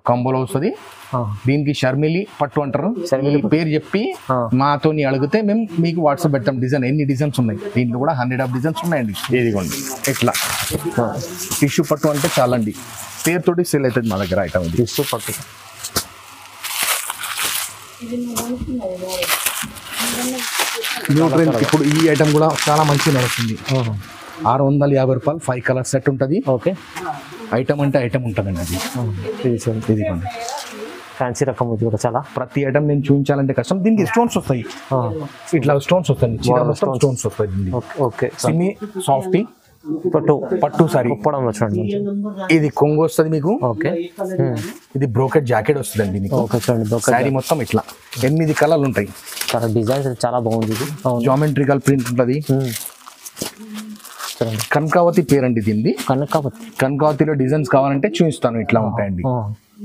కాంబోలో వస్తుంది ఆ, దీనికి షర్మిలి పట్టు అంటారు షర్మిలి ఈ పేరు చెప్పి ఆ. మాతోని అడిగితే మేము మీకు వాట్సాప్ పెడతాం డిజైన్ ఎన్ని డిజైన్స్ ఉన్నాయి దీంట్లో కూడా హండ్రెడ్ ఆఫ్ డిజైన్స్ ఉన్నాయండి ఇదిగోండి ఇట్లా ఆ, టిష్యూ పట్టు అంటే చాలండి పేరుతోటి సేల్ అవుతుంది మా దగ్గర ఐటమ్ ఇది టిష్యూ పట్టు న్యూ ట్రెండ్ ఇప్పుడు ఈ ఐటమ్ కూడా చాలా మంచి నడుస్తుంది ఆహా. ఆరు వందల యాభై రూపాయలు ఫైవ్ కలర్ సెట్ ఉంటుంది ఓకే ఐటమ్ అంటే ఐటమ్ ఉంటుందండి అది ఆ, ఇది చూడండి ఇదిగోండి ఫ్యాన్సీ రకం ఇది కూడా చాలా ప్రతి ఐటమ్ నేను చూపించాలంటే కష్టం దీనికి స్టోన్స్ వస్తాయి ఆ, ఇట్లా స్టోన్స్ వస్తాయి చీర Wow, మొత్తం stones. స్టోన్స్ వస్తాయి దీనికి. ఓకే ఓకే సిమి సాఫ్టీ పట్టు పట్టు సారీ కుప్పడంలో చూడండి ఇది కొంగు వస్తుంది మీకు ఓకే ఉమ్, ఇది బ్రోకెట్ జాకెట్ వస్తుందండి మీకు ఓకే చూడండి దొక్క శారీ మొత్తం ఇట్లా ఎనిమిది కలర్లు ఉంటాయి చాలా డిజైన్స్ చాలా బాగుంది ఇది అవును జామెట్రికల్ ప్రింట్ ఉంటుంది ఉమ్. చూడండి కనకావతి పేరండి దీనిది కనకాపతి కనకావతిలో డిజైన్స్ కావాలంటే చూపిస్తాను ఇట్లా ఉంటాయండి ఆ,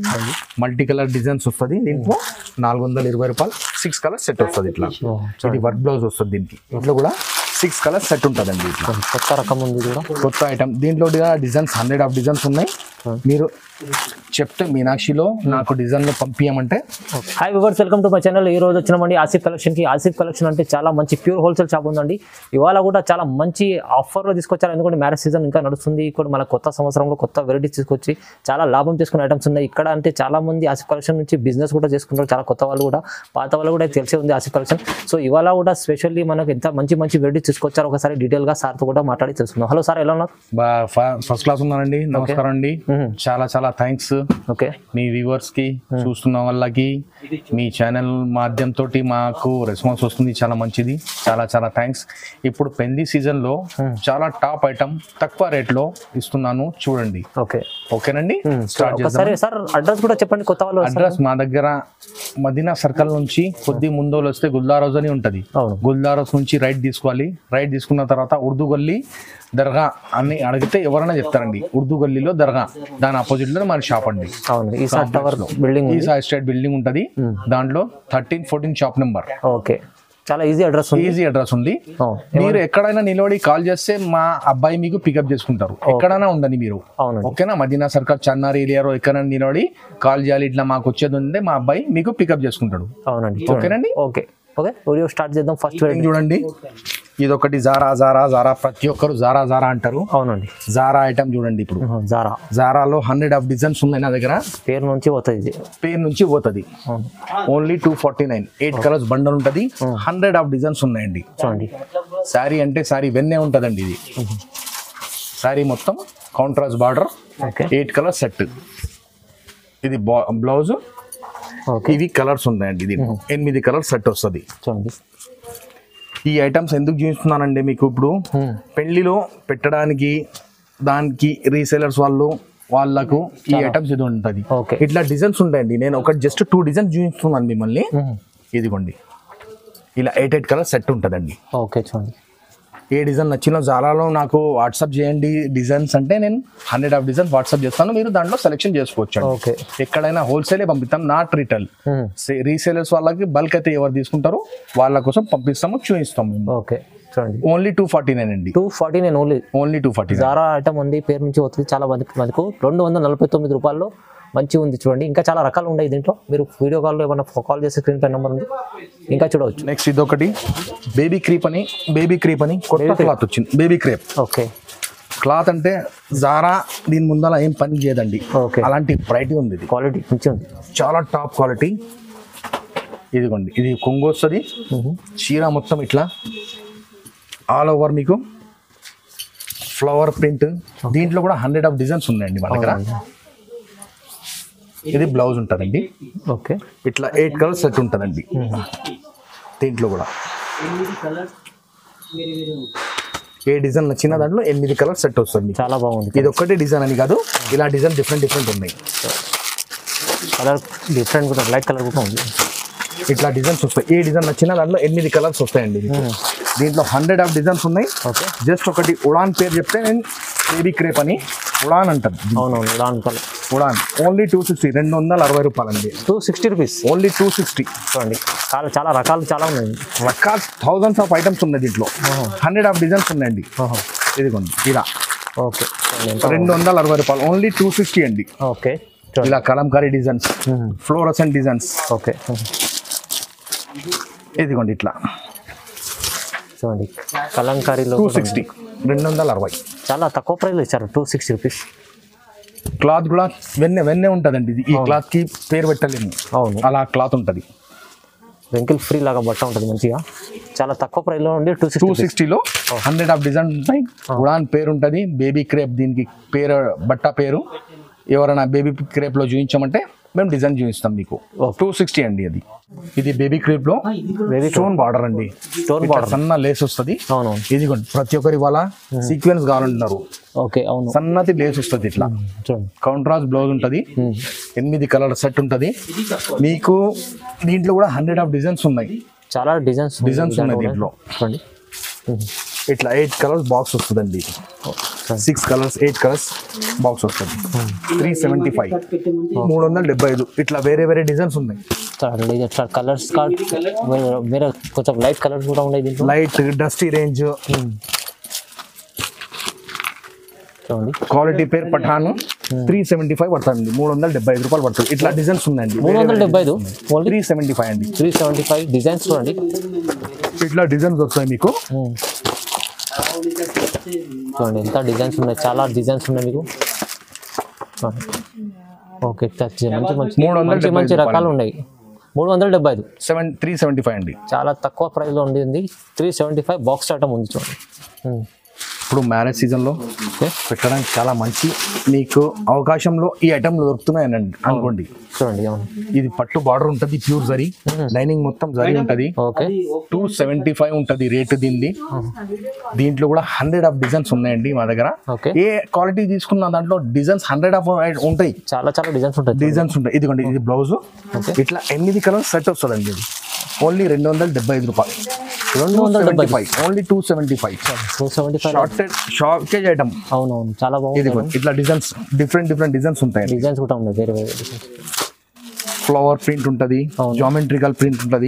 మల్టీ కలర్ డిజైన్స్ వస్తుంది దీంట్లో నాలుగు వందల ఇరవై రూపాయలు సిక్స్ కలర్ సెట్ వస్తుంది ఇట్లా ఓ, ఇది వర్క్ బ్లౌజ్ వస్తుంది దీనికి దీంట్లో కూడా సిక్స్ కలర్ సెట్ ఉంటుందండి ఇట్లా చూడండి. కొత్త రకం ఉంది ఇది కూడా కొత్త ఐటమ్ దీంట్లో కూడా డిజైన్స్ హండ్రెడ్ ఆఫ్ డిజైన్స్ ఉన్నాయి మీరు చెప్తే మీనాక్షిలో నాకు డిజైన్లో పంపించమంటే hi viewers welcome to my channel ఈ రోజు వచ్చినామండి ఆసిఫ్ కలెక్షన్కి ఆసిఫ్ కలెక్షన్ అంటే చాలా మంచి ప్యూర్ హోల్సేల్ షాప్ ఉందండి ఇవాళ కూడా చాలా మంచి ఆఫర్లో తీసుకొచ్చారు ఎందుకంటే మ్యారేజ్ సీజన్ ఇంకా నడుస్తుంది ఇక్కడ మన కొత్త సంవత్సరంలో కొత్త వెరైటీస్ తీసుకొచ్చి చాలా లాభం చేసుకునే ఐటమ్స్ ఉన్నాయి ఇక్కడ అంటే చాలా మంది ఆసిఫ్ కలెక్షన్ నుంచి బిజినెస్ కూడా చేసుకుంటారు చాలా కొత్త వాళ్ళు కూడా పాత వాళ్ళు కూడా తెలిసే ఉంది ఆసిఫ్ కలెక్షన్ సో ఇవాళ కూడా స్పెషల్లీ మనకు ఎంత మంచి మంచి వెరైటీస్ తీసుకొచ్చారు ఒకసారి డీటెయిల్గా సార్తో కూడా మాట్లాడి తెలుసుకుందాం హలో సార్ ఎలా ఉన్నారు బా ఫస్ట్ క్లాస్ ఉన్నానండి నమస్కారం అండి మ్మ్. చాలా చాలా థ్యాంక్స్ ఓకే మీ వ్యూవర్స్ కి చూస్తున్న వాళ్ళకి మీ ఛానల్ మాధ్యం తోటి మాకు రెస్పాన్స్ వస్తుంది చాలా మంచిది చాలా చాలా థ్యాంక్స్ ఇప్పుడు పెళ్లి సీజన్ లో చాలా టాప్ ఐటమ్ తక్కువ రేట్ లో ఇస్తున్నాను చూడండి ఓకే ఓకేనండి స్టార్ట్ చేద్దాం ఒకసారి సార్ అడ్రస్ కూడా చెప్పండి కొత్త వాళ్ళు వస్తారు. అడ్రస్ మా దగ్గర మదీనా సర్కిల్ నుంచి కొద్ది ముందోలు వస్తే గుల్దారోజ్ అని ఉంటది అవును గుల్దారోజ్ నుంచి రైట్ తీసుకోవాలి రైట్ తీసుకున్న తర్వాత ఉర్దూ గల్లీ దర్గా అని అడిగితే ఎవరైనా చెప్తారండి ఉర్దూ గల్లీలో దర్గా దాని ఆపోజిట్ లో మన షాప్ అండి అవును ఈ సార్ టవర్ బిల్డింగ్ ఈ స్టేట్ బిల్డింగ్ ఉంటది దాంట్లో thirteen fourteen shop number okay చాలా ఈజీ అడ్రస్ ఉంది ఈజీ అడ్రస్ ఉంది అవును. మీరు ఎక్కడైనా నిలబడి కాల్ చేస్తే మా అబ్బాయి మీకు పికప్ చేసుకుంటారు ఎక్కడైనా ఉండండి మీరు అవునండి ఓకేనా మదీనా సర్కార్ చన్నార్ ఏరియాలో ఎక్కడైనా నిలబడి కాల్ చేయాలి ఇట్లా మాకు వచ్చేది ఉంటే మా అబ్బాయి మీకు పికప్ చేసుకుంటాడు అవునండి ఓకేనండి ఓకే ఓకే వీడియో స్టార్ట్ చేద్దాం ఫస్ట్ వెరైటీ చూడండి ఇది ఒకటి జారా జారా జారా ప్రతి ఒక్కరు జారా జారా అంటారు అవునండి జారా ఐటమ్ చూడండి ఇప్పుడు ఉహు, జారా జారాలో హండ్రెడ్ ఆఫ్ డిజైన్స్ ఉన్నాయి నా దగ్గర పేరు నుంచి పోతుంది ఇది పేరు నుంచి పోతుంది అవును only two forty nine eight colours bundle ఉంటుంది హండ్రెడ్ ఆఫ్ డిజైన్స్ ఉన్నాయండి చూడండి శారీ అంటే శారీ వెన్నే ఉంటుందండి ఇది శారీ మొత్తం contrast border okay eight colour set ఇది బ్లౌజ్ ఓకే ఇవి కలర్స్ ఉన్నాయండి ఇది ఎనిమిది కలర్ సెట్ వస్తుంది చూడండి ఈ ఐటమ్స్ ఎందుకు చూపిస్తున్నానండి మీకు ఇప్పుడు ఉమ్, పెళ్లిలో పెట్టడానికి దానికి రీసేలర్స్ వాళ్ళు వాళ్ళకు ఈ ఐటమ్స్ ఇది ఉంటుంది ఓకే ఇట్లా డిజైన్స్ ఉంటాయండి నేను ఒక జస్ట్ టూ డిజైన్స్ చూపిస్తున్నాను మిమ్మల్ని ఉహు, ఇదిగోండి ఇలా ఎయిట్ ఎయిట్ కలర్ సెట్ ఉంటుందండి ఓకే చూడండి ఏ డిజైన్ నచ్చినా జారాలో నాకు వాట్సాప్ చేయండి డిజైన్స్ అంటే నేను హండ్రెడ్ ఆఫ్ డిజైన్స్ వాట్సాప్ చేస్తాను మీరు దాంట్లో సెలెక్షన్ చేసుకోవచ్చు అండి. ఓకే ఎక్కడైనా హోల్సేలే పంపిస్తాం నాట్ రిటైల్ ఉమ్, రీసేలర్స్ వాళ్ళకి బల్క్ అయితే ఎవరు తీసుకుంటారో వాళ్ళ కోసం పంపిస్తాము చూపిస్తాం మేము ఓకే చూడండి ఓన్లీ టూ ఫార్టీ నైన్ అండి టూ ఫార్టీ నేను only only two forty Zara item ఉంది పేరు నుంచి వస్తుంది చాలా మంది మనకు రెండు వందల నలభై తొమ్మిది రూపాయల్లో మంచిగా ఉంది చూడండి ఇంకా చాలా రకాలు ఉన్నాయి దీంట్లో మీరు వీడియో కాల్లో ఏమైనా కాల్ చేసే స్క్రీన్ పై నెంబర్ ఉంది ఇంకా చూడవచ్చు నెక్స్ట్ ఇదొకటి బేబీ క్రీప్ అని బేబీ క్రీప్ అని కొత్త క్లాత్ వచ్చింది బేబీ క్రేప్ ఓకే క్లాత్ అంటే జారా దీని ముందర ఏం పని చేయదండి ఓకే అలాంటి బ్రైట్ ఉంది ఇది క్వాలిటీ మంచిగా ఉంది చాలా టాప్ క్వాలిటీ ఇదిగోండి ఇది కొంగు వస్తుంది మ్మ్. చీర మొత్తం ఇట్లా ఆల్ ఓవర్ మీకు ఫ్లవర్ ప్రింట్ దీంట్లో కూడా హండ్రెడ్ ఆఫ్ డిజైన్స్ ఉన్నాయండి మన దగ్గర ఇది బ్లౌజ్ ఉంటుందండి ఓకే ఇట్లా ఎయిట్ కలర్స్ సెట్ ఉంటుందండి దీంట్లో కూడా ఏ డిజైన్ నచ్చిన దాంట్లో ఎనిమిది కలర్స్ సెట్ వస్తుంది మీకు. చాలా బాగుంది ఇది ఒక్కటే డిజైన్ అని కాదు ఇలా డిజైన్ డిఫరెంట్ డిఫరెంట్ ఉన్నాయి కలర్ డిఫరెంట్ కూడా లైట్ కలర్ కూడా ఉంది ఇట్లా డిజైన్స్ వస్తాయి ఏ డిజైన్ నచ్చిన దాంట్లో ఎనిమిది కలర్స్ వస్తాయండి మీకు. దీంట్లో హండ్రెడ్ ఆఫ్ డిజైన్స్ ఉన్నాయి ఓకే జస్ట్ ఒకటి ఉడాన్ పేరు చెప్తే నేను బేబీ క్రేప్ అని ఉడాన్ అంటారు అవునవును దాని colour Udaan only two sixty రెండు వందల అరవై రూపాయలండి two sixty rupees only two sixty చూడండి చాలా చాలా రకాలు చాలా ఉన్నాయి రకాల థౌజండ్స్ ఆఫ్ ఐటమ్స్ ఉన్నాయి దీంట్లో హండ్రెడ్ ఆఫ్ డిజైన్స్ ఉన్నాయండి ఓహో. ఇదిగోండి ఇలా ఓకే చూడండి ఎంత రెండు వందల అరవై రూపాయలు ఓన్లీ టూ సిక్స్టీ అండి ఓకే ఇలా Kalamkari designs fluorescent designs okay ఇదిగోండి ఇట్లా చూడండి కలంకారీలో టూ కూడా సిక్స్టీ రెండు వందల అరవై చాలా తక్కువ ప్రైస్లో ఇచ్చారు టూ సిక్స్టీ రూపీస్ క్లాత్ కూడా వెన్నె వెన్నె ఉంటుందండి ఇది ఈ క్లాత్ కి పేరు పెట్టలేము అవును అలా క్లాత్ ఉంటుంది వెంకిల్ ఫ్రీ లాగా బట్ట ఉంటుంది మంచిగా చాలా తక్కువ ప్రైస్లో ఉండి టూ టూ సిక్స్టీ సిక్స్టీలో హండ్రెడ్ ఆఫ్ డిజైన్ ఉంటాయి ఉడాన్ పేరు ఉంటుంది బేబీ క్రేప్ దీనికి పేరు బట్ట పేరు ఎవరైనా బేబీ క్రేప్ లో చూపించమంటే మేము డిజైన్ చూపిస్తాం మీకు టూ సిక్స్టీ అండి అది ఇది బేబీ క్రేప్ లో Baby స్టోన్ బార్డర్ అండి Stone ఇట్లా border. సన్న లేస్ వస్తుంది అవునవును ఇదిగోండి ప్రతి ఒక్కరి వాళ్ళ సీక్వెన్స్ కావాలంటున్నారు ఓకే అవును సన్నది లేస్ వస్తుంది ఇట్లా చూడండి కాంట్రాస్ట్ బ్లౌజ్ ఉంటుంది ఎనిమిది కలర్ సెట్ ఉంటుంది మీకు దీంట్లో కూడా హండ్రెడ్ ఆఫ్ డిజైన్స్ ఉన్నాయి చాలా డిజైన్స్ Designs ఉన్నాయి దీంట్లో. చూడండి ఇట్లా ఎయిట్ కలర్స్ బాక్స్ వస్తుందండి six colours eight colours box వస్తుంది త్రీ సెవెంటీ ఫైవ్ మూడు వందల డెబ్బై ఐదు ఇట్లా వేరే వేరే డిజైన్స్ ఉన్నాయి చాలా ఇట్లా కలర్స్ కార్డ్ వేరే కొంచెం లైట్ కలర్స్ కూడా ఉన్నాయి దీంట్లో లైట్ డస్టీ రేంజ్ చూడండి క్వాలిటీ పేరు పఠాన్ త్రీ సెవెంటీ ఫైవ్ పడుతుంది మూడు వందల డెబ్బై ఐదు రూపాయలు పడుతుంది ఇట్లా డిజైన్స్ ఉన్నాయండి మూడు వందల డెబ్బై ఐదు ఓన్లీ త్రీ సెవెంటీ ఫైవ్ అండి త్రీ సెవెంటీ ఫైవ్ డిజైన్స్ చూడండి ఇట్లా డిజైన్స్ వస్తాయి మీకు ఉమ్. చూడండి ఎంత డిజైన్స్ ఉన్నాయి చాలా డిజైన్స్ ఉన్నాయి మీకు చూడండి. ఓకే టచ్ మంచి మంచి మూడు వందల మంచి డెబ్బై మంచి ఐదు రకాలు ఉన్నాయి మూడు వందల డెబ్బై ఐదు సెవెన్ త్రీ సెవెంటీ ఫైవ్ అండి చాలా తక్కువ ప్రైస్లో ఉంది three seventy five box item ఉంది చూడండి ఉమ్. ఇప్పుడు మ్యారేజ్ సీజన్లో ఓకే పెట్టడానికి చాలా మంచి మీకు అవకాశంలో ఈ ఐటమ్లు దొరుకుతున్నాయనండి అనుకోండి చూడండి అవును ఇది పట్టు బార్డర్ ఉంటుంది ప్యూర్ జరీ లైనింగ్ మొత్తం జరీ ఉంటుంది ఓకే టూ సెవెంటీ ఫైవ్ ఉంటుంది రేటు దీనిది దీంట్లో కూడా హండ్రెడ్ ఆఫ్ డిజైన్స్ ఉన్నాయండి మా దగ్గర ఓకే ఏ క్వాలిటీ తీసుకున్న దాంట్లో డిజైన్స్ హండ్రెడ్ ఆఫ్ ఉంటాయి చాలా చాలా డిజైన్స్ ఉంటాయి డిజైన్స్ ఉంటాయి ఇదిగోండి ఇది బ్లౌజ్ ఇట్లా ఎనిమిది కలర్స్ సెట్ వస్తుందండి ఇది ఓన్లీ రెండు వందల డెబ్బై ఐదు రూపాయలు రెండు వందల డెబ్బై five only two seventy five two seventy five shorted shortage item అవునవును చాలా బాగుంది ఇదిగోండి ఇట్లా డిజైన్స్ డిఫరెంట్ డిఫరెంట్ డిజైన్స్ ఉంటాయి డిజైన్స్ కూడా ఉన్నాయి వేరే వేరే డిజైన్స్ ఫ్లవర్ ప్రింట్ ఉంటుంది అవును. జామెట్రికల్ ప్రింట్ ఉంటుంది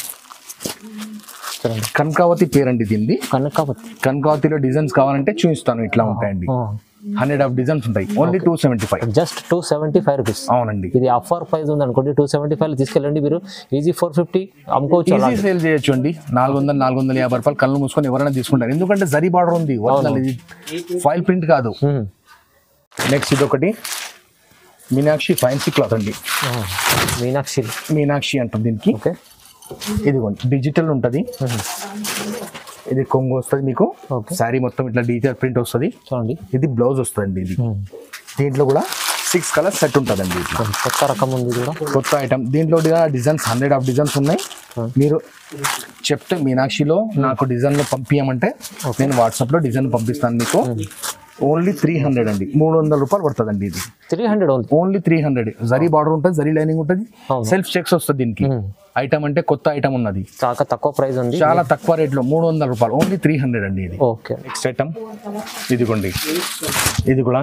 చూడండి కనకావతి పేరండి దీనిది కనకాపతి కనకావతిలో డిజైన్స్ కావాలంటే చూపిస్తాను ఇట్లా ఉంటాయండి హండ్రెడ్ ఆఫ్ డిజైన్స్ ఉంటాయి only two seventy five just two seventy five rupees అవునండి ఇది ఆఫర్ ప్రైస్ ఉంది అనుకోండి టూ సెవెంటీ ఫైవ్ తీసుకెళ్ళండి మీరు ఈజీ ఫోర్ ఫిఫ్టీ అమ్ముకోవచ్చు అలా ఈజీ సేల్ చేయొచ్చు అండి నాలుగు వందల నాలుగు వందల యాభై రూపాయలు కళ్ళు మూసుకొని ఎవరైనా తీసుకుంటారు ఎందుకంటే జరీ బార్డర్ ఉంది ఒరిజినల్ ఇది ఫైల్ ప్రింట్ కాదు ఉమ్. నెక్స్ట్ ఇది ఒకటి మీనాక్షి ఫ్యాన్సీ క్లాత్ అండి ఆ, మీనాక్షి మీనాక్షి అంటుంది దీనికి ఓకే ఇదిగోండి డిజిటల్ ఉంటుంది ఇది కొంగు వస్తుంది మీకు Okay. శారీ మొత్తం ఇట్లా డిజిటల్ ప్రింట్ వస్తుంది చూడండి ఇది బ్లౌజ్ వస్తుంది ఇది ఉమ్. దీంట్లో కూడా సిక్స్ కలర్స్ సెట్ ఉంటుందండి ఇది చూడండి, కొత్త రకం ఉంది ఇది కూడా కొత్త ఐటమ్ దీంట్లో డిజైన్స్ హండ్రెడ్ ఆఫ్ డిజైన్స్ ఉన్నాయి Hmm. మీరు చెప్తే మీనాక్షిలో నాకు డిజైన్లో పంపించమంటే నేను వాట్సాప్లో డిజైన్ పంపిస్తాను మీకు ఓన్లీ త్రీ హండ్రెడ్ అండి మూడు వందల రూపాయలు పడుతుందండి ఇది three hundred only only three hundred zari border ఉంటుంది జరీ లైనింగ్ ఉంటుంది అవును. సెల్ఫ్ చెక్స్ వస్తుంది దీనికి Hmm. ఐటమ్ అంటే కొత్త ఐటమ్ ఉన్నది చాలా తక్కువ ప్రైస్ ఉంది చాలా తక్కువ రేట్లో మూడు వందల రూపాయలు ఓన్లీ త్రీ హండ్రెడ్ అండి ఇది ఓకే నెక్స్ట్ ఐటమ్ ఇదిగోండి ఇది కూడా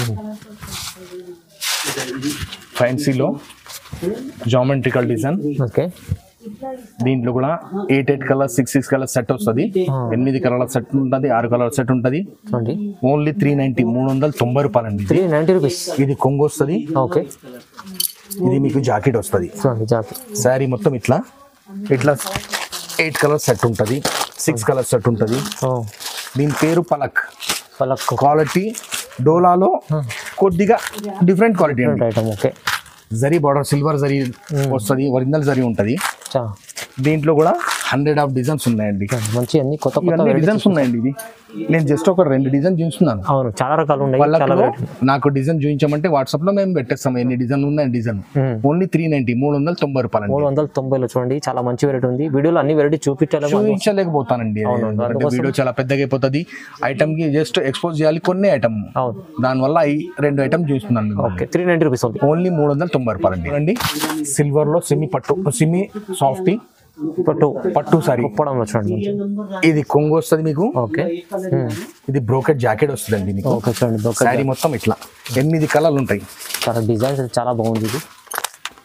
ఫ్యాన్సీలో జామెట్రికల్ డిజైన్ ఓకే దీంట్లో కూడా eight eight colour six six colour set వస్తుంది ఎనిమిది కలర్ సెట్ ఉంటుంది ఆరు కలర్ సెట్ ఉంటుంది చూడండి ఓన్లీ త్రీ నైన్టీ మూడు వందల తొంభై రూపాయలు అండి త్రీ నైంటీ రూపీస్ ఇది కొంగు వస్తుంది ఓకే ఇది మీకు జాకెట్ వస్తుంది చూడండి జాకెట్ శారీ మొత్తం ఇట్లా ఇట్లా ఎయిట్ కలర్ సెట్ ఉంటుంది సిక్స్ కలర్ సెట్ ఉంటుంది దీని పేరు పలక్ పలక్ క్వాలిటీ డోలాలో కొద్దిగా డిఫరెంట్ క్వాలిటీ అండి item okay zari border silver zari వస్తుంది ఒరిజినల్ జరీ ఉంటుంది చా దీంట్లో కూడా హండ్రెడ్ ఆఫ్ డిజైన్స్ ఉన్నాయండి మంచి అన్ని కొత్త కొత్త ఇవన్నీ varieties. డిజైన్స్ ఉన్నాయండి ఇది నేను జస్ట్ ఒక రెండు డిజైన్ చూస్తున్నాను అవును చాలా రకాలు ఉన్నాయి చాలా వాళ్ళకు varieties. నాకు డిజైన్ చూపించమంటే వాట్సాప్ లో మేము పెట్టేస్తాం ఎన్ని డిజైన్ ఉన్నాయి design um. Only three ninety మూడు వందల తొంభై రూపాయలు మూడు వందల తొంభైలో చూడండి చాలా మంచి వెరైటీ ఉంది వీడియోలో అన్ని వెరైటీ చూపించాలేమో చూపించలేకపోతానండి అవును, ఎందుకంటే అందుకోసం- వీడియో చాలా పెద్దగా అయిపోతుంది ఐటమ్ కి జస్ట్ ఎక్స్పోజ్ చేయాలి కొన్ని ఐటమ్ అవును దానివల్ల ఈ రెండు ఐటమ్ చూస్తున్నాను మీకు. ఓకే త్రీ నైంటీ రూపీస్ ఉంది ఓన్లీ మూడు వందల తొంభై రూపాయలు అండి చూడండి సిల్వర్ లో సెమీ పట్టు సెమీ సాఫ్టీ పట్టు పట్టు సారీ కుప్పడంలో చూడండి ఇది కొంగు వస్తుంది మీకు ఓకే ఉమ్. ఇది బ్రోకెట్ జాకెట్ వస్తుందండి మీకు ఓకే చూడండి బ్రోకర్ శారీ మొత్తం ఇట్లా ఎనిమిది కలర్లు ఉంటాయి చాలా డిజైన్స్ చాలా బాగుంది ఇది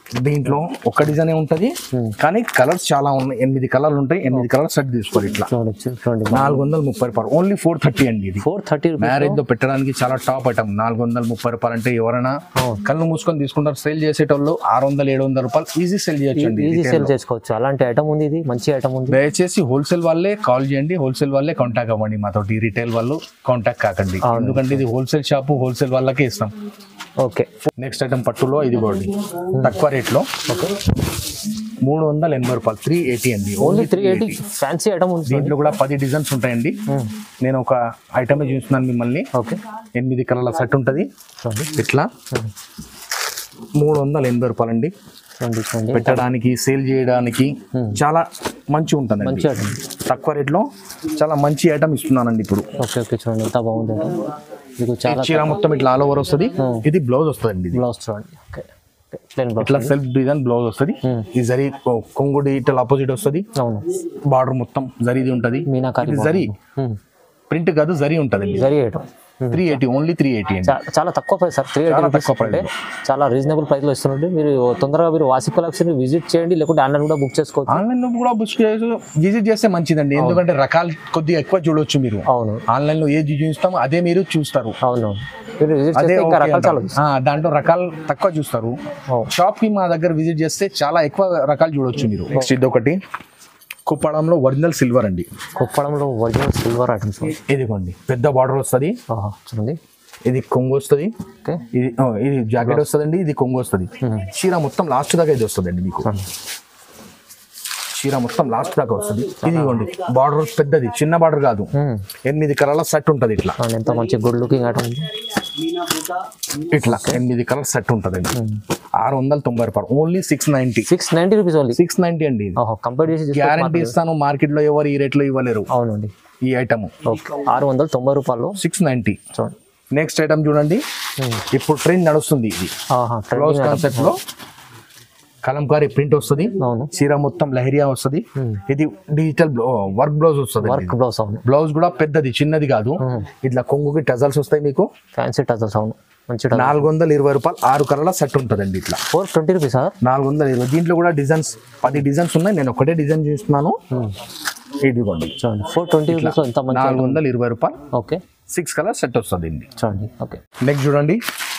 దీంట్లో ఒక డిజైన్ ఉంటది కానీ కలర్స్ చాలా ఉన్నాయి ఎనిమిది కలర్లు ఉంటాయి ఎనిమిది కలర్స్ సెట్ తీసుకోవాలి ఇట్లా చూడండి చూడండి నాలుగు వందల ముప్పై రూపాయలు ఓన్లీ ఫోర్ థర్టీ అండి ఇది ఫోర్ థర్టీ రూపీస్ మ్యారేజ్ లో పెట్టడానికి చాలా టాప్ ఐటమ్ నాలుగు వందల ముప్పై రూపాయలు అంటే ఎవరైనా కళ్ళు మూసుకొని తీసుకుంటారు సేల్ చేసేటోళ్ళు ఆరు వందల ఏడు వందల రూపాయలు ఈజీ సేల్ చేయొచ్చు అండి ఈజీ సేల్ చేసుకోవచ్చు అలాంటి ఐటమ్ ఉంది ఇది మంచి ఐటమ్ ఉంది దయచేసి హోల్సేల్ వాళ్ళే కాల్ చేయండి హోల్సేల్ వాళ్ళే కాంటాక్ట్ అవ్వండి మాతోటి రీటైల్ వాళ్ళు కాంటాక్ట్ కాకండి ఎందుకంటే ఇది హోల్సేల్ షాపు హోల్సేల్ వాళ్ళకే ఇస్తాం ఓకే నెక్స్ట్ ఐటమ్ పట్టులో ఇది కూడా తక్కువ రేట్లో ఓకే మూడు వందల ఎనభై రూపాయలు త్రీ ఎయిటీ అండి only three eighty fancy item ఉంది దీంట్లో కూడా పది డిజైన్స్ ఉంటాయండి నేను ఒక ఐటమ్ చూస్తున్నాను మిమ్మల్ని ఓకే ఎనిమిది కలర్ల సెట్ ఉంటుంది చూడండి ఇట్లా మూడు వందల ఎనభై రూపాయలు అండి చూడండి చూడండి పెట్టడానికి సేల్ చేయడానికి చాలా మంచి ఉంటుంది మంచి ఐటమ్ తక్కువ రేట్లో చాలా మంచి ఐటమ్ ఇస్తున్నానండి ఇప్పుడు ఓకే ఓకే చూడండి ఎంత బాగుంది item. మీకు చాలా చీర మొత్తం ఇట్లా ఆల్ ఓవర్ వస్తుంది ఇది బ్లౌజ్ వస్తుంది ఇది బ్లౌజ్ చూడండి ఓకే ప్లెయిన్ బ్లౌజ్ ఇట్లా సెల్ఫ్ డిజైన్ బ్లౌజ్ వస్తుంది ఈ జరీ కొంగుడి ఇట్లా ఆపోజిట్ వస్తుంది అవును బార్డర్ మొత్తం జరీది ఉంటది మీనాకారి ఇది జరీ ప్రింట్ కాదు జరీ ఉంటుంది zari item three eighty only three eighty అండి చాలా తక్కువ price sir three eighty rupees తక్కువ అంటే చాలా రీజనబుల్ ప్రైస్ లో ఇస్తున్నట్టు మీరు తొందరగా మీరు వాసి కలెక్షన్ విజిట్ చేయండి లేకుంటే ఆన్లైన్ కూడా బుక్ చేసుకోవచ్చు ఆన్లైన్ లో కూడా బుక్ చేసి విజిట్ చేస్తే మంచిదండి ఎందుకంటే రకాలు కొద్దిగా ఎక్కువ చూడొచ్చు మీరు అవును ఆన్లైన్ లో ఏది చూస్తామో అదే మీరు చూస్తారు అవును మీరు విజిట్ అదే చేస్తే ఇంకా okay రకాలు చాలా అంటారు. ఆ, దాంట్లో రకాలు తక్కువ చూస్తారు అవును. షాప్ కి మా దగ్గర విజిట్ చేస్తే చాలా ఎక్కువ రకాలు చూడొచ్చు మీరు నెక్స్ట్ ఇది ఒకటి కుప్పడంలో ఒరిజినల్ సిల్వర్ అండి కుప్పడంలో ఒరిజినల్ సిల్వర్ ఐటమ్స్ ఇదిగోండి పెద్ద బార్డర్ వస్తుంది చూడండి ఇది కొంగు వస్తుంది ఓకే ఇది ఆ, ఇది జాకెట్ వస్తుందండి ఇది కొంగు వస్తుంది చీర మొత్తం లాస్ట్ దాకా ఇది వస్తుందండి మీకు చీర మొత్తం లాస్ట్ దాకా వస్తుంది ఇది ఇవ్వండి బార్డర్ పెద్దది చిన్న బార్డర్ కాదు ఎనిమిది కలర్ల సెట్ ఉంటుంది ఇట్లా చూడండి ఎంత మంచి గుడ్ లుకింగ్ ఐటమ్ ఉంది ఇట్లా ఎనిమిది కలర్ సెట్ ఉంటుందండి ఆరు వందల తొంభై రూపాయలు only six ninety six ninety rupees only six ninety అండి ఓహో కంపేర్ చేసి చూస్తే గ్యారంటీ ఇస్తాను మార్కెట్ లో ఎవరు ఈ రేట్ లో ఇవ్వలేరు అవునండి ఈ ఐటమ్ ఓకే ఆరు వందల తొంభై రూపాయలు సిక్స్ నైన్టీ చూడండి నెక్స్ట్ ఐటమ్ చూడండి ఇప్పుడు ట్రెండ్ నడుస్తుంది ఇది ఆహా, క్లోజ్ trending item. కాన్సెప్ట్ లో కలంకారీ ప్రింట్ వస్తుంది అవును చీర మొత్తం లహరియా వస్తుంది ఇది డిజిటల్ వర్క్ బ్లౌజ్ వస్తుంది వర్క్ బ్లౌజ్ అవును బ్లౌజ్ కూడా పెద్దది చిన్నది కాదు ఇట్లా కొంగుకి టజల్స్ వస్తాయి మీకు ఫ్యాన్సీ టజల్స్ అవును మంచి టజల్ నాలుగు వందల ఇరవై రూపాయలు ఆరు కలర్ల సెట్ ఉంటుందండి ఇట్లా ఫోర్ ట్వంటీ రూపీస్ సార్ నాలుగు వందల ఇరవై దీంట్లో కూడా డిజైన్స్ పది డిజైన్స్ ఉన్నాయి నేను ఒకటే డిజైన్ చూస్తున్నాను ఇదిగోండి చూడండి ఫోర్ ట్వంటీ రూపీస్ ఎంత మంచి నాలుగు వందల ఇరవై రూపాయలు ఓకే సిక్స్ కలర్ సెట్ వస్తుంది అండి చూడండి ఓకే నెక్స్ట్ చూడండి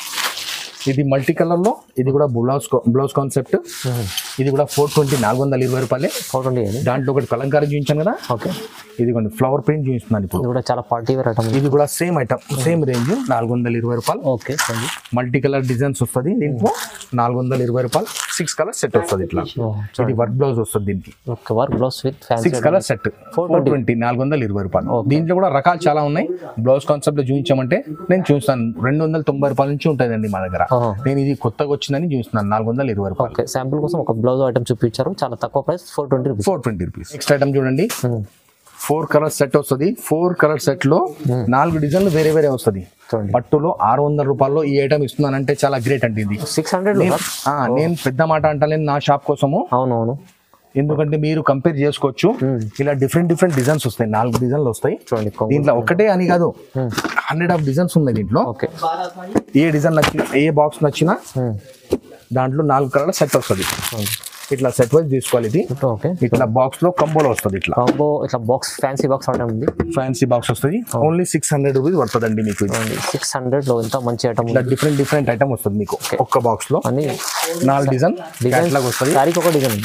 ఇది మల్టీ కలర్ లో ఇది కూడా బ్లౌజ్ బ్లౌజ్ కాన్సెప్ట్ ఇది కూడా ఫోర్ ట్వంటీ నాలుగు వందల ఇరవై రూపాయలే ఫోర్ ట్వంటీ అది దాంట్లో ఒకటి కలంకారీ చూపించాను కదా ఓకే ఇదిగోండి ఫ్లవర్ ప్రింట్ చూపిస్తున్నాను ఇప్పుడు ఇది కూడా చాలా పార్టీ వేర్ ఐటమ్ ఇది కూడా సేమ్ ఐటమ్ సేమ్ రేంజ్ నాలుగు వందల ఇరవై రూపాయలు ఓకే చూడండి మల్టీ కలర్ డిజైన్స్ వస్తుంది దీంట్లో నాలుగు వందల ఇరవై రూపాయలు సిక్స్ కలర్ సెట్ వస్తుంది ఇట్లా ఇది వర్క్ బ్లౌజ్ వస్తుంది దీనికి okay work blouse with fancy six colour set four twenty నాలుగు వందల ఇరవై రూపాయలు దీంట్లో కూడా రకాలు చాలా ఉన్నాయి బ్లౌజ్ కాన్సెప్ట్ లో చూపించామంటే నేను చూస్తాను రెండు వందల తొంభై రూపాయల నుంచి ఉంటుందండి మా దగ్గర ఆహా. నేను ఇది కొత్తగా వచ్చిందని చూస్తున్నాను నాలుగు వందల ఇరవై రూపాయలు ఓకే శాంపుల్ కోసం ఒక బ్లౌజ్ ఐటమ్ చూపించారు చాలా తక్కువ price four twenty rupees four twenty rupees next item చూడండి ఫోర్ కలర్ సెట్ వస్తుంది ఫోర్ కలర్ సెట్ లో నాలుగు డిజైన్లు వేరే వేరే వస్తుంది చూడండి పట్టులో ఆరు వందల రూపాయల్లో ఈ ఐటమ్ ఇస్తున్నానంటే చాలా గ్రేట్ అండి ఇది సిక్స్ హండ్రెడ్ నేను- ఆ, నేను పెద్ద మాట అంటలేను నా షాప్ కోసము అవునవును ఎందుకంటే మీరు కంపేర్ చేసుకోవచ్చు ఇలా డిఫరెంట్ డిఫరెంట్ డిజైన్స్ వస్తాయి నాలుగు డిజైన్లు వస్తాయి చూడండి కొంగు. దీంట్లో ఒకటే అని కాదు హండ్రెడ్ ఆఫ్ డిజైన్స్ ఉన్నాయి దీంట్లో ఓకే ఏ డిజైన్ నచ్చిన ఏ బాక్స్ నచ్చినా దాంట్లో నాలుగు కలర్ సెట్ వస్తుంది ఇట్లా సెట్ వైజ్ తీసుకోవాలి ఇది ఓకే ఇట్లా బాక్స్ లో కంబోలో వస్తుంది ఇట్లా కాంబో ఇట్లా బాక్స్ ఫ్యాన్సీ బాక్స్ ఐటమ్ ఉంది ఫ్యాన్సీ బాక్స్ వస్తుంది ఓన్లీ సిక్స్ హండ్రెడ్ రూపీస్ పడుతుందండి మీకు ఇది. సిక్స్ హండ్రెడ్ లో ఎంత మంచి ఐటమ్ ఇట్లా డిఫరెంట్ డిఫరెంట్ ఐటమ్ వస్తుంది మీకు ఒక్క బాక్స్ లో అని నాలుగు డిజైన్ క్యాట్లాగ్ వస్తుంది శారీకి ఒక డిజైన్ ఉంది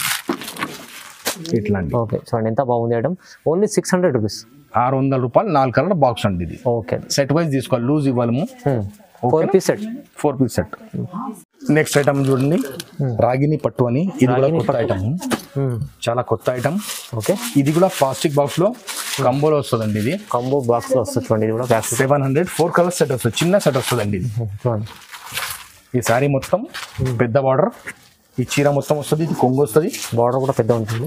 ఇట్లా అండి ఓకే చూడండి ఎంత బాగుంది item only six hundred rupees ఆరు వందల రూపాయలు నాలుగు కలర్ బాక్స్ అండి ఇది ఓకే సెట్ వైజ్ తీసుకోవాలి లూజ్ ఇవ్వలేము four piece set four piece set next item చూడండి రాగిని పట్టు అని ఇది కూడా కొత్త ఐటమ్ చాలా కొత్త ఐటమ్ ఓకే ఇది కూడా ప్లాస్టిక్ బాక్స్ లో కంబోలో వస్తుందండి ఇది కాంబో బాక్స్ లో వస్తుంది చూడండి ఇది కూడా back seven hundred four colour set వస్తుంది చిన్న సెట్ వస్తుందండి ఇది చూడండి ఈ సారీ మొత్తం పెద్ద బార్డర్ ఈ చీర మొత్తం వస్తుంది ఇది కొంగు వస్తుంది బార్డర్ కూడా పెద్ద ఉంటుంది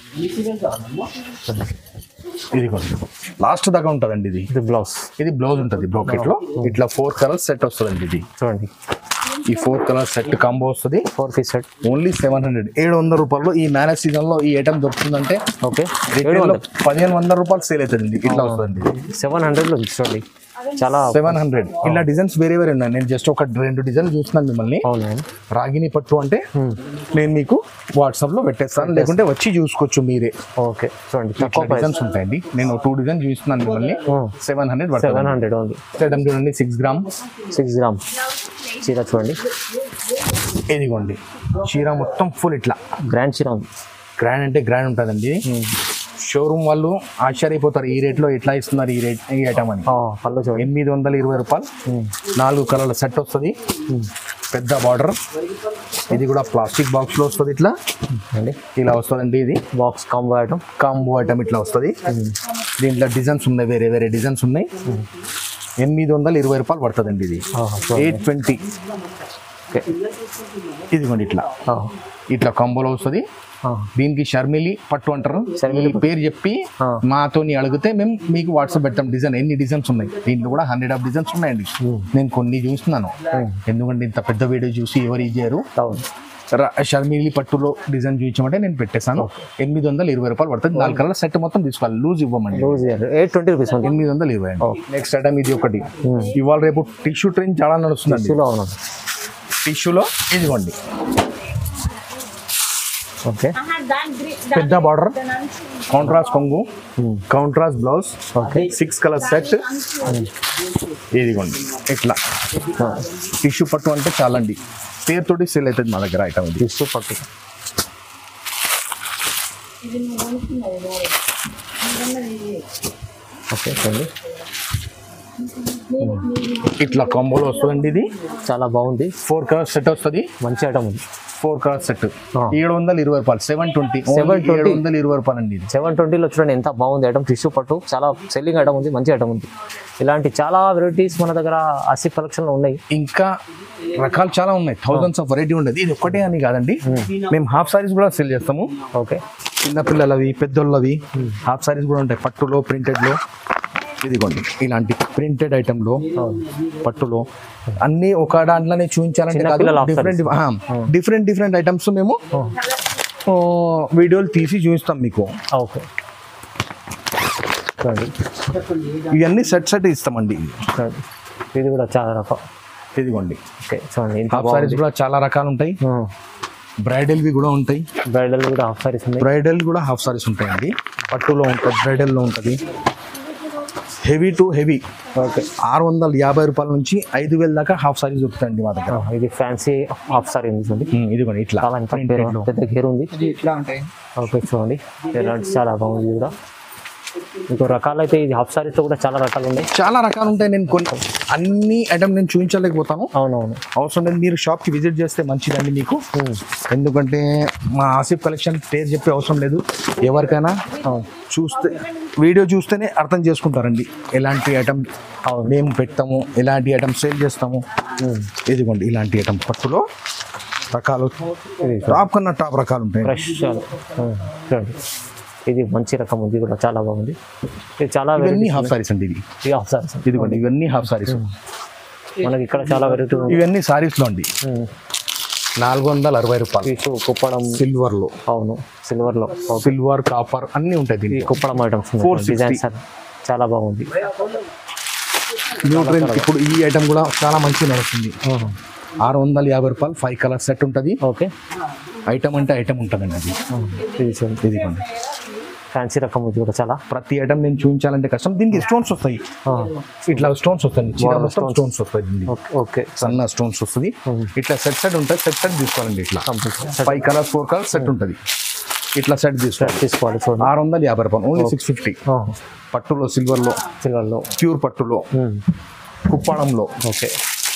ఇది కొంచెం లాస్ట్ దాకా ఉంటుందండి ఇది ఇది బ్లౌజ్ ఇది బ్లౌజ్ ఉంటుంది బ్రోకెట్ లో ఇట్లా ఫోర్ కలర్ సెట్ వస్తుందండి ఇది చూడండి ఈ ఫోర్ కలర్ సెట్ కాంబో వస్తుంది four piece set only seven hundred ఏడు వందల రూపాయలు ఈ మ్యారేజ్ సీజన్ లో ఈ ఐటమ్ దొరుకుతుందంటే ఓకే రిటైల్ లో పదిహేను వందల రూపాయలు సేల్ అవుతుంది ఇట్లా వస్తుందండి ఇది. సెవెన్ హండ్రెడ్లో చూడండి చాలా సెవెన్ హండ్రెడ్ ఇలా డిజైన్స్ వేరే వేరే ఉన్నాయి నేను జస్ట్ ఒక రెండు డిజైన్ చూస్తున్నాను మిమ్మల్ని అవునండి రాగిని పట్టు అంటే నేను మీకు వాట్సాప్ లో పెట్టేస్తాను లేకుంటే వచ్చి చూసుకోవచ్చు మీరే ఓకే చూడండి తక్కువ ప్రైస్ డిజైన్స్ ఉంటాయండి నేను టూ డిజైన్ చూస్తున్నాను మిమ్మల్ని సెవెన్ హండ్రెడ్ పడుతుంది సెవెన్ హండ్రెడ్ ఓన్లీ సెటం చూడండి సిక్స్ గ్రామ్ సిక్స్ గ్రామ్ చీర చూడండి ఇదిగోండి చీర మొత్తం ఫుల్ ఇట్లా గ్రాండ్ చీర ఉంది గ్రాండ్ అంటే గ్రాండ్ ఉంటుందండి షోరూమ్ వాళ్ళు ఆశ్చర్యపోతారు ఈ రేట్లో ఎట్లా ఇస్తున్నారు ఈ రేట్ ఈ ఐటమ్ అని ఆ, పళ్ళు చూడండి ఎనిమిది వందల ఇరవై రూపాయలు నాలుగు కలర్ల సెట్ వస్తుంది పెద్ద బార్డర్ ఇది కూడా ప్లాస్టిక్ బాక్స్ లో వస్తుంది ఇట్లా అండి ఇలా వస్తుందండి ఇది box combo item combo item ఇట్లా వస్తుంది దీంట్లో డిజైన్స్ ఉన్నాయి వేరే వేరే డిజైన్స్ ఉన్నాయి ఎనిమిది వందల ఇరవై రూపాయలు పడుతుందండి ఇది ఎయిట్ ట్వంటీ ఓకే ఇదిగోండి ఇట్లా ఇట్లా కాంబోలో వస్తుంది దీనికి షర్మిలి పట్టు అంటారు ఈ పేరు చెప్పి ఆ. మాతోని అడిగితే మేము మీకు వాట్సాప్ పెడతాం డిజైన్ ఎన్ని డిజైన్స్ ఉన్నాయి దీంట్లో కూడా హండ్రెడ్ ఆఫ్ డిజైన్స్ ఉన్నాయండి నేను కొన్ని చూస్తున్నాను ఎందుకంటే ఇంత పెద్ద వీడియో చూసి ఎవరు ఇచ్చారు అవును షర్మిలి పట్టులో డిజైన్ చూపించమంటే నేను పెట్టేశాను ఎనిమిది వందల ఇరవై రూపాయలు పడుతుంది నాలుగు కలర్ సెట్ మొత్తం తీసుకోవాలి లూజ్ ఇవ్వమండి లూజ్ ఎయిట్ ట్వంటీ రూపీస్ ఉంది ఎనిమిది వందలు ఇరవై నెక్స్ట్ ఐటమ్ ఇది ఒకటి ఇవాళ రేపు టిష్యూ ట్రైన్ చాలా నడుస్తుందండి టిష్యూలో అవును టిష్యూలో ఇదిగోండి ఓకే పెద్ద బార్డర్ కాంట్రాస్ట్ కొంగు contrast blouse okay six colour set ఇదిగోండి ఇట్లా టిష్యూ పట్టు అంటే చాలండి పేరుతోటి సేల్ అవుతుంది మా దగ్గర ఐటమ్ ఇది టిష్యూ పట్టు ఓకే చూడండి ఇట్లా కాంబోలో వస్తుందండి ఇది చాలా బాగుంది ఫోర్ కలర్ సెట్ వస్తుంది మంచి ఐటమ్ ఉంది ఫోర్ కలర్ సెట్ ఆ. ఏడు వందల ఇరవై రూపాయలు సెవెన్ ట్వంటీ 720. ఏడు వందల ఇరవై రూపాయలు అండి ఇది సెవెన్ ట్వంటీలో చూడండి ఎంత బాగుంది ఐటమ్ టిష్యూ పట్టు చాలా సెల్లింగ్ ఐటమ్ ఉంది మంచి ఐటమ్ ఉంది ఇలాంటి చాలా వెరైటీస్ మన దగ్గర ఆసిఫ్ కలెక్షన్లో ఉన్నాయి ఇంకా రకాలు చాలా ఉన్నాయి థౌజండ్స్ ఆఫ్ వెరైటీ ఉండదు ఇది ఒక్కటే అని కాదండి మేము హాఫ్ సారీస్ కూడా సెల్ చేస్తాము ఓకే చిన్నపిల్లలవి పెద్దోళ్ళవి హాఫ్ సారీస్ కూడా ఉంటాయి పట్టులో ప్రింటెడ్లో ఇదిగోండి ఇలాంటి ప్రింటెడ్ ఐటెంలో పట్టులో అన్ని ఒక దాంట్లోనే చూపించాలంటే కాదు చిన్నపిల్లల half different different different items మేము ఆ, వీడియోలు తీసి చూపిస్తాం మీకు ఓకే చూడండి ఇవన్నీ సెట్ సెట్ ఇస్తామండి చూడండి ఇది కూడా చాలా రకం ఇదిగోండి ఓకే చూడండి ఇంత హాఫ్ సారీస్ కూడా చాలా రకాలు ఉంటాయి బ్రైడల్వి కూడా ఉంటాయి బ్రైడల్ కూడా హాఫ్ సారీస్ ఉన్నాయి బ్రైడల్ కూడా హాఫ్ సారీస్ ఉంటాయండి పట్టులో ఉంటుంది బ్రైడల్లో ఉంటుంది హెవీ టు హెవీ ఓకే ఆరు వందల యాభై రూపాయల నుంచి ఐదు వేల దాకా హాఫ్ సారీస్ దొరుకుతాయండి మా దగ్గర ఇది ఫ్యాన్సీ హాఫ్ సారీ ఉంది చూడండి ఉమ్, ఇదిగోండి ఇట్లా చాలా ఎంత Printed లో. పెద్ద గేర్ ఉంది ఇట్లా ఉంటాయి ఓకే చూడండి ఇలాంటి చాలా బాగుంది ఇది కూడా ఇంకో రకాలు అయితే ఇది హాఫ్ సారీస్లో కూడా చాలా రకాలు ఉన్నాయి చాలా రకాలు ఉంటాయి నేను కొన్ని అన్ని ఐటమ్ నేను చూపించలేకపోతాను అవునవును అవసరం లేదు మీరు షాప్కి విజిట్ చేస్తే మంచిదండి మీకు ఎందుకంటే మా ఆసిఫ్ కలెక్షన్ పేరు చెప్పే అవసరం లేదు ఎవరికైనా అవును చూస్తే వీడియో చూస్తేనే అర్థం చేసుకుంటారండి ఎలాంటి ఐటమ్ అవును. మేము పెడతాము ఎలాంటి ఐటమ్ సేల్ చేస్తాము ఇదిగోండి ఇలాంటి ఐటమ్ పట్టులో రకాలు ఇది టాప్ కన్నా టాప్ రకాలు ఉంటాయి ఫ్రెష్ చూడండి ఇది మంచి రకం ఉంది కూడా చాలా బాగుంది ఇది చాలా ఇవన్నీ వెరైటీ హాఫ్ సారీస్ అండి ఇవి హాఫ్ సారీస్ ఇదిగోండి ఇవన్నీ హాఫ్ సారీస్ మనకి ఇక్కడ చాలా వెరైటీ ఉంది ఇవన్నీ సారీస్లో అండి నాలుగు వందల అరవై రూపాయలు పీసు కుప్పడం సిల్వర్లో అవును సిల్వర్లో సిల్వర్ కాపర్ అన్నీ ఉంటాయి ఈ దీనికి కుప్పడం ఐటమ్స్ 460. డిజైన్స్ చాలా బాగుంది న్యూ ట్రెండ్ ఇప్పుడు ఈ ఐటమ్ కూడా చాలా మంచిగా నడుస్తుంది ఆరు వందల యాభై రూపాయలు ఫైవ్ కలర్ సెట్ ఉంటుంది ఓకే ఐటమ్ అంటే ఐటమ్ ఉంటుందండి అది ఇది చూడండి ఇదిగోండి ఫ్యాన్సీ రకం ఇది కూడా చాలా ప్రతి ఐటమ్ నేను చూపించాలంటే కష్టం దీనికి స్టోన్స్ వస్తాయి ఇట్లా స్టోన్స్ వస్తాయి చీర మొత్తం స్టోన్స్ వస్తాయి దీనికి. ఓకే ఓకే సన్న స్టోన్స్ వస్తుంది ఇట్లా సెట్ సెట్ ఉంటుంది సెట్ సెట్ తీసుకోవాలండి ఇట్లా five colours four colours set ఉంటుంది ఇట్లా సెట్ తీసుకోవాలి తీసుకోవాలి చూడండి ఆరు వందల యాభై రూపాయలు ఓన్లీ సిక్స్ ఫిఫ్టీ పట్టులో సిల్వర్లో సిల్వర్లో ప్యూర్ పట్టులో కుప్పాడంలో ఓకే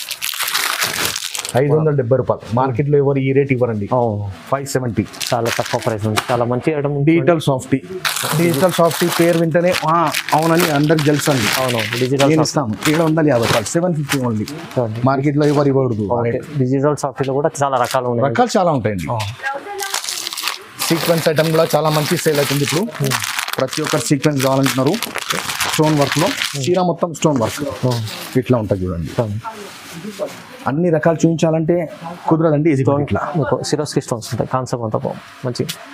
ఐదు వందల డెబ్బై రూపాయలు మార్కెట్లో ఎవరు ఈ రేట్ ఇవ్వరండి ఫైవ్ సెవెంటీ చాలా తక్కువ ప్రైస్ ఉంది చాలా మంచి ఐటమ్ ఉంది డిజిటల్ సాఫ్టీ డిజిటల్ సాఫ్టీ పేరు వింటేనే "ఆ, అవునని అందరికి తెలుసు అండి అవును డిజిటల్ నేను ఇస్తాను ఏడు వందల యాభై రూపాయలు సెవెన్ ఫిఫ్టీ ఓన్లీ చూడండి మార్కెట్లో ఎవరు ఇవ్వకూడదు ఆ ఓకే రేట్. డిజిటల్ సాఫ్ట్వేర్ కూడా చాలా రకాలు ఉన్నాయి రకాలు చాలా ఉంటాయండి సీక్వెన్స్ ఐటమ్ కూడా చాలా మంచి సేల్ అవుతుంది ఇప్పుడు ప్రతి ఒక్కరు సీక్వెన్స్ కావాలంటున్నారు స్టోన్ వర్క్ లో చీర మొత్తం స్టోన్ వర్క్ ఇట్లా ఉంటుంది చూడండి చూడండి. అన్ని రకాలు చూపించాలంటే కుదరదండి ఇది ఇట్లా మీకు సిరోస్కి స్టోన్స్ ఉంటాయి కాన్సెప్ట్ అంతా బాగుంది మంచి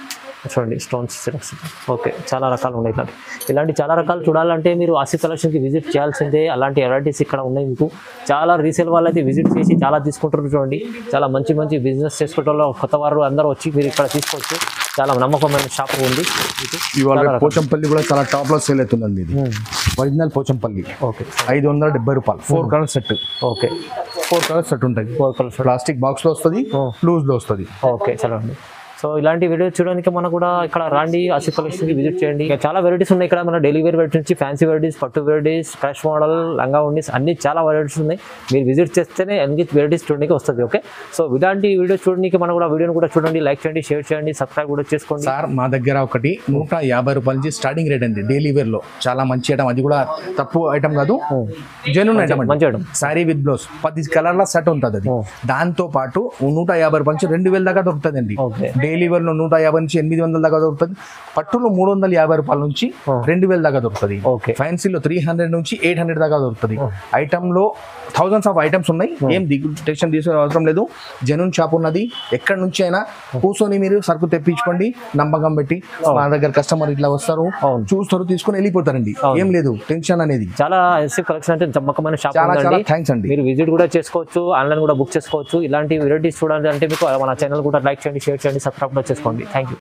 చూడండి స్టోన్స్ సిరక్స్ ఓకే చాలా రకాలు ఉన్నాయి ఇలాంటి ఇలాంటి చాలా రకాలు చూడాలంటే మీరు ఆసిఫ్ కలెక్షన్కి విజిట్ చేయాల్సిందే అలాంటి వెరైటీస్ ఇక్కడ ఉన్నాయి మీకు చాలా రీసేల్ వాళ్ళు అయితే విజిట్ చేసి చాలా తీసుకుంటారు చూడండి చాలా మంచి మంచి బిజినెస్ చేసుకుంటే వాళ్ళు కొత్త వారు అందరూ వచ్చి మీరు ఇక్కడ తీసుకోవచ్చు చాలా నమ్మకమైన షాప్ ఉంది మీకు ఇవాళ చాలా రకాలు. పోచంపల్లి కూడా చాలా టాప్ లో సేల్ అవుతుందండి ఇది ఒరిజినల్ పోచంపల్లి ఓకే ఐదు వందల డెబ్బై రూపాయలు four colour set okay four colour set ఉంటుంది ఫోర్ కలర్స్ ప్లాస్టిక్ బాక్స్ లో వస్తుంది Oh. లూజ్ లో వస్తుంది ఓకే చలో అండి సో ఇలాంటి వీడియో చూడడానికి మనం కూడా ఇక్కడ రాండి ఆసిఫ్ కలెక్షన్కి విజిట్ చేయండి ఇంకా చాలా వెరైటీస్ ఉన్నాయి ఇక్కడ మన డైలీ వేర్ వెరైటీ నుంచి ఫ్యాన్సీ వెరైటీస్ పట్టు వెరైటీస్ ఫ్రెష్ మోడల్ లంగా ఉండీస్ అన్ని చాలా వెరైటీస్ ఉన్నాయి మీరు విజిట్ చేస్తేనే అన్ని వెరైటీస్ చూడడానికి వస్తుంది ఓకే సో ఇలాంటి వీడియో చూడడానికి మనం కూడా వీడియోని కూడా చూడండి లైక్ చేయండి షేర్ చేయండి సబ్స్క్రైబ్ కూడా చేసుకోండి సార్ మా దగ్గర ఒకటి నూట యాభై రూపాయల నుంచి స్టార్టింగ్ రేట్ అండి డైలీ వేర్ లో చాలా మంచి ఐటమ్ అది కూడా తక్కువ ఐటమ్ కాదు జెన్యున్ ఐటమ్ అండి మంచి item. సారీ విత్ బ్లౌజ్ పది కలర్ల సెట్ ఉంటుంది అది Oh. దాంతో పాటు నూట యాభై రూపాయల నుంచి రెండు వేల దాకా దొరుకుతుంది అండి ఓకే డైలీ వేర్ లో నూట యాభై నుంచి ఎనిమిది వందల దాకా దొరుకుతుంది పట్టులో మూడు వందల యాభై రూపాయల నుంచి Oh. రెండు వేల దాకా దొరుకుతుంది ఓకే ఫ్యాన్సీలో త్రీ హండ్రెడ్ నుంచి ఎయిట్ హండ్రెడ్ దాకా దొరుకుతుంది ఐటమ్ లో థౌజండ్స్ ఆఫ్ ఐటమ్స్ ఉన్నాయి ఏం దిగు టెన్షన్ తీసుకునే అవసరం లేదు జెన్యున్ షాప్ ఉన్నది ఎక్కడి నుంచి అయినా కూర్చొని మీరు సరుకు తెప్పించుకోండి నమ్మకం పెట్టి మా దగ్గర కస్టమర్ ఇట్లా వస్తారు అవును. చూస్తారు తీసుకొని వెళ్ళిపోతారండి ఏం లేదు టెన్షన్ అనేది చాలా ఆసిఫ్ కలెక్షన్ అంటే నమ్మకమైన షాప్ చాలా చాలా ఉందండి థ్యాంక్స్ అండి మీరు విజిట్ కూడా చేసుకోవచ్చు ఆన్లైన్ కూడా బుక్ చేసుకోవచ్చు ఇలాంటి వెరైటీస్ చూడాలి అంటే మీకు మన ఛానల్ కూడా లైక్ చేయండి షేర్ చేయండి సబ్స్క్రైబ్ కూడా చేసుకోండి థ్యాంక్ యూ